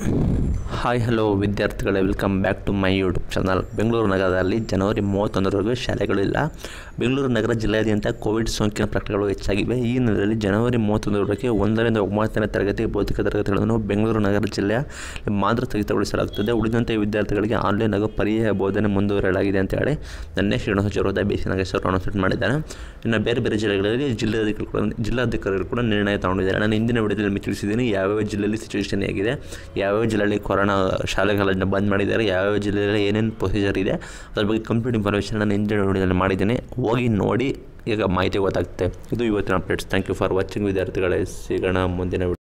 hi hello ವಿದ್ಯಾರ್ಥಿಗಳೇ welcome back to my YouTube channel Bengaluru ನಗರದಲ್ಲಿ ಜನವರಿ ಮೂವತ್ತೊಂದರವರೆಗೂ ಶಾಲೆಗಳಿಲ್ಲ ಬೆಂಗಳೂರು ನಗರ ಜಿಲ್ಲೆಯಾದ್ಯಂತ ಕೋವಿಡ್ ಸೋಂಕಿನ ಪ್ರಕರಣಗಳು ಹೆಚ್ಚಾಗಿವೆ ಈ ಹಿನ್ನೆಲೆಯಲ್ಲಿ ಜನವರಿ ಮೂವತ್ತೊಂದರವರೆಗೆ ಒಂದರಿಂದ ಒಂಬತ್ತನೇ ತರಗತಿ ಭೌತಿಕ ತರಗತಿಗಳನ್ನು ಬೆಂಗಳೂರು ನಗರ ಜಿಲ್ಲೆಯ ಮಾತ್ರ ಸ್ಥಗಿತಗೊಳಿಸಲಾಗುತ್ತದೆ ಉಳಿದಂತೆ ವಿದ್ಯಾರ್ಥಿಗಳಿಗೆ ಆನ್ಲೈನ್ ಹಾಗೂ ಪರ್ಯಾಯ ಬೋಧನೆ ಮುಂದುವರೆಯಲಾಗಿದೆ ಅಂತ ಹೇಳಿ ನಿನ್ನೆ ಶಿಕ್ಷಣ ಸಚಿವರಾದ ಬಿ ಸಿ ನಾಗೇಶ್ವರ ಅನೌನ್ಸ್ಮೆಂಟ್ ಮಾಡಿದ್ದಾರೆ ಇನ್ನು ಬೇರೆ ಬೇರೆ ಜಿಲ್ಲೆಗಳಲ್ಲಿ ಜಿಲ್ಲಾಧಿಕಾರಿ ಕೂಡ ಜಿಲ್ಲಾಧಿಕಾರಿಗಳು ಕೂಡ ನಿರ್ಣಯ ತಗೊಂಡಿದ್ದಾರೆ ನಾನು ಹಿಂದಿನ ವಿಡಿಯೋದಲ್ಲಿ ನಿಮಗೆ ತಿಳಿಸಿದ್ದೀನಿ ಯಾವ್ಯಾವ ಜಿಲ್ಲೆಯಲ್ಲಿ ಸಿಚುವೇಶನ್ ಹೇಗಿದೆ ಯಾವ್ಯಾವ ಜಿಲ್ಲೆಯಲ್ಲಿ ಕೊರೋನಾ ಶಾಲೆಗಳನ್ನು ಬಂದ್ ಮಾಡಿದ್ದಾರೆ ಯಾವ್ಯಾವ ಜಿಲ್ಲೆಯಲ್ಲಿ ಏನೇನು ಪ್ರೊಸೀಜರ್ ಇದೆ ಅದ್ರ ಬಗ್ಗೆ ಕಂಪ್ಲೀಟ್ ಇನ್ಫಾರ್ಮೇಷನ್ ನಾನು ಹಿಂದಿನ ವಿಡಿಯೋದಲ್ಲಿ ಮಾಡಿದ್ದೀನಿ ಹೋಗಿ ನೋಡಿ ಈಗ ಮಾಹಿತಿ ಗೊತ್ತಾಗುತ್ತೆ ಇದು ಇವತ್ತಿನ updates thank you for watching ವಿದ್ಯಾರ್ಥಿಗಳೇ ಸಿಗೋಣ ಮುಂದಿನ ವಿಡಿಯೋ